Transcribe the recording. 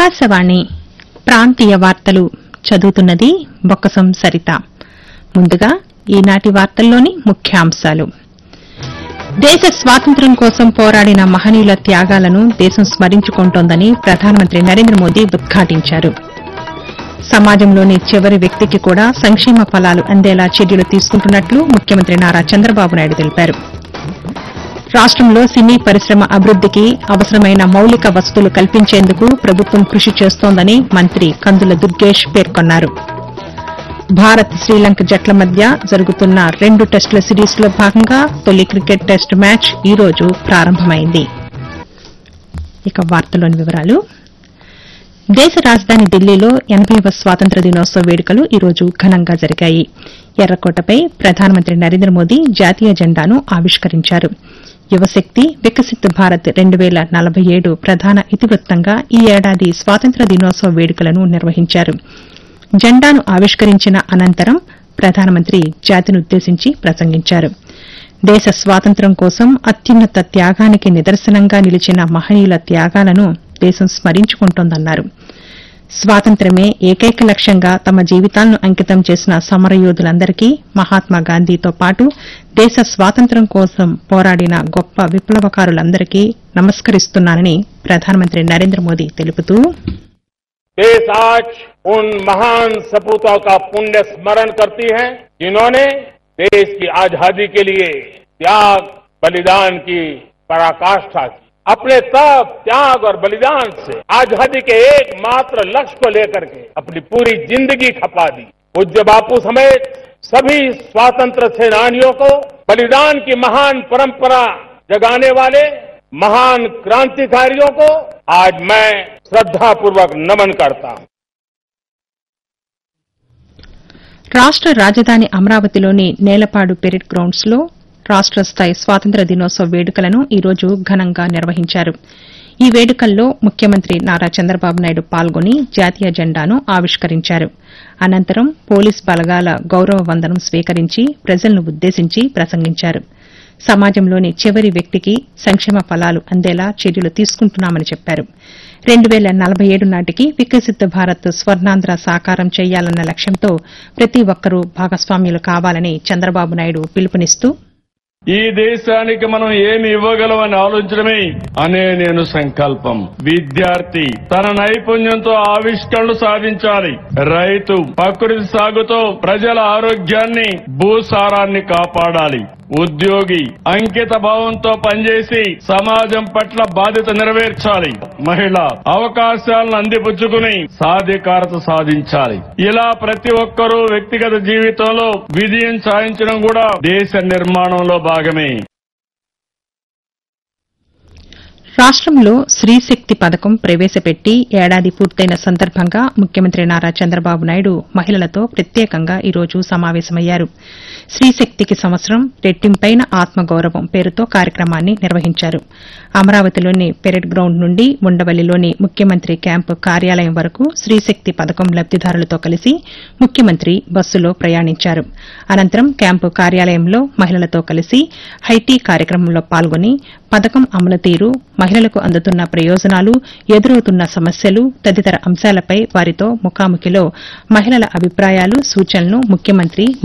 ఆకాశవాణి ప్రాంతీయ వార్తలు చదువుతున్నది బొక్కసం సరిత ముందుగా ఈనాటి వార్తల్లోని ముఖ్యాంశాలు దేశ స్వాతంత్ర్యం కోసం పోరాడిన మహనీయుల త్యాగాలను దేశం స్మరించుకుంటోందని ప్రధానమంత్రి నరేంద్ర మోదీ ఉద్ఘాటించారు సమాజంలోని చివరి వ్యక్తికి కూడా సంక్షేమ ఫలాలు అందేలా చర్యలు తీసుకుంటున్నట్లు ముఖ్యమంత్రి నారా చంద్రబాబు నాయుడు తెలిపారు రాష్టంలో సినీ పరిశ్రమ అభివృద్దికి అవసరమైన మౌలిక వసతులు కల్పించేందుకు ప్రభుత్వం కృషి చేస్తోందని మంత్రి కందుల దుర్గేష్ పేర్కొన్నారు భారత్ శ్రీలంక జట్ల మధ్య జరుగుతున్న రెండు టెస్టుల సిరీస్లో భాగంగా తొలి క్రికెట్ టెస్ట్ మ్యాచ్ ఈ రోజు ప్రారంభమైంది ఇక వార్తలోని వివరాలు దేశ రాజధాని ఢిల్లీలో ఎనభైవ స్వాతంత్ర దినోత్సవ వేడుకలు ఈ రోజు ఘనంగా జరిగాయి ఎర్రకోటపై ప్రధానమంత్రి నరేంద్ర మోదీ జాతీయ జెండాను ఆవిష్కరించారు యువశక్తి వికసిత్ భారత్ రెండు వేల నలభై ఏడు ప్రధాన ఇతివృత్తంగా ఈ ఏడాది స్వాతంత్ర దినోత్సవ వేడుకలను నిర్వహించారు జెండాను ఆవిష్కరించిన అనంతరం ప్రధానమంత్రి జాతినుద్దేశించి ప్రసంగించారు దేశ స్వాతంత్ర్యం కోసం అత్యున్నత త్యాగానికి నిదర్శనంగా నిలిచిన మహనీయుల త్యాగాలను దేశం స్మరించుకుంటోందన్నారు స్వాతంత్ర్యమే ఏకైక లక్ష్యంగా తమ జీవితాలను అంకితం చేసిన సమరయోధులందరికీ మహాత్మా గాంధీతో పాటు దేశ స్వాతంత్ర్యం కోసం పోరాడిన గొప్ప విప్లవకారులందరికీ నమస్కరిస్తున్నానని ప్రధానమంత్రి నరేంద్ర మోదీ తెలుపుతూ देश आज उन महान सपूतों का पुण्य स्मरण करती है जिन्होंने देश की आजादी के लिए त्याग बलिदान की पराकाष्ठा की अपने तप त्याग और बलिदान से आजादी के एकमात्र लक्ष्य को लेकर के अपनी पूरी जिंदगी खपा दी पूज्य बापू समेत सभी स्वातंत्र सेनानियों को बलिदान की महान परंपरा जगाने वाले महान क्रांतिकारियों को आज मैं श्रद्धापूर्वक नमन करता हूं రాష్ట రాజధాని అమరావతిలోని నేలపాడు పెరెడ్ గ్రౌండ్స్ లో రాష్ట స్థాయి స్వాతంత్ర దినోత్సవ వేడుకలను ఈ రోజు ఘనంగా నిర్వహించారు ఈ వేడుకల్లో ముఖ్యమంత్రి నారా చంద్రబాబు నాయుడు పాల్గొని జాతీయ జెండాను ఆవిష్కరించారు అనంతరం పోలీస్ బలగాల గౌరవ వందనం స్వీకరించి ప్రజలను ఉద్దేశించి ప్రసంగించారు సమాజంలోని చివరి వ్యక్తికి సంక్షేమ ఫలాలు అందేలా చర్యలు తీసుకుంటున్నామని చెప్పారు రెండు వేల నలభై ఏడు నాటికి వికసిత్ భారత్ స్వర్ణాంధ్ర సాకారం చేయాలన్న లక్ష్యంతో ప్రతి ఒక్కరూ భాగస్వామ్యులు కావాలని చంద్రబాబు నాయుడు పిలుపునిస్తూ ఈ దేశానికి మనం ఏమి ఇవ్వగలమని ఆలోచించడమే అనే నేను సంకల్పం విద్యార్థి తన నైపుణ్యంతో ఆవిష్కరణలు సాధించాలి రైతు ప్రకృతి సాగుతో ప్రజల ఆరోగ్యాన్ని భూసారాన్ని కాపాడాలి ఉద్యోగి అంకిత భావంతో పనిచేసి సమాజం పట్ల బాధ్యత నెరవేర్చాలి మహిళ అవకాశాలను అందిపుచ్చుకుని సాధికారత సాధించాలి ఇలా ప్రతి ఒక్కరూ వ్యక్తిగత జీవితంలో విజయం సాధించడం కూడా దేశ నిర్మాణంలో భాగమే రాష్టంలో స్త్రీశక్తి పథకం ప్రవేశపెట్టి ఏడాది పూర్తయిన సందర్భంగా ముఖ్యమంత్రి నారా చంద్రబాబు నాయుడు మహిళలతో ప్రత్యేకంగా ఈ రోజు సమావేశమయ్యారు స్త్రీశక్తికి సంవత్సరం రెట్టింపైన ఆత్మగౌరవం పేరుతో కార్యక్రమాన్ని నిర్వహించారు అమరావతిలోని పెరెడ్ గ్రౌండ్ నుండి ఉండవల్లిలోని ముఖ్యమంత్రి క్యాంపు కార్యాలయం వరకు స్త్రీశక్తి పథకం లబ్దిదారులతో కలిసి ముఖ్యమంత్రి బస్సులో ప్రయాణించారు అనంతరం క్యాంపు కార్యాలయంలో మహిళలతో కలిసి హైటీ కార్యక్రమంలో పాల్గొని పథకం అమలు తీరు మహిళలకు అందుతున్న ప్రయోజనాలు ఎదురవుతున్న సమస్యలు తదితర అంశాలపై వారితో ముఖాముఖిలో మహిళల అభిప్రాయాలు సూచనలను ముఖ్యమంత్రి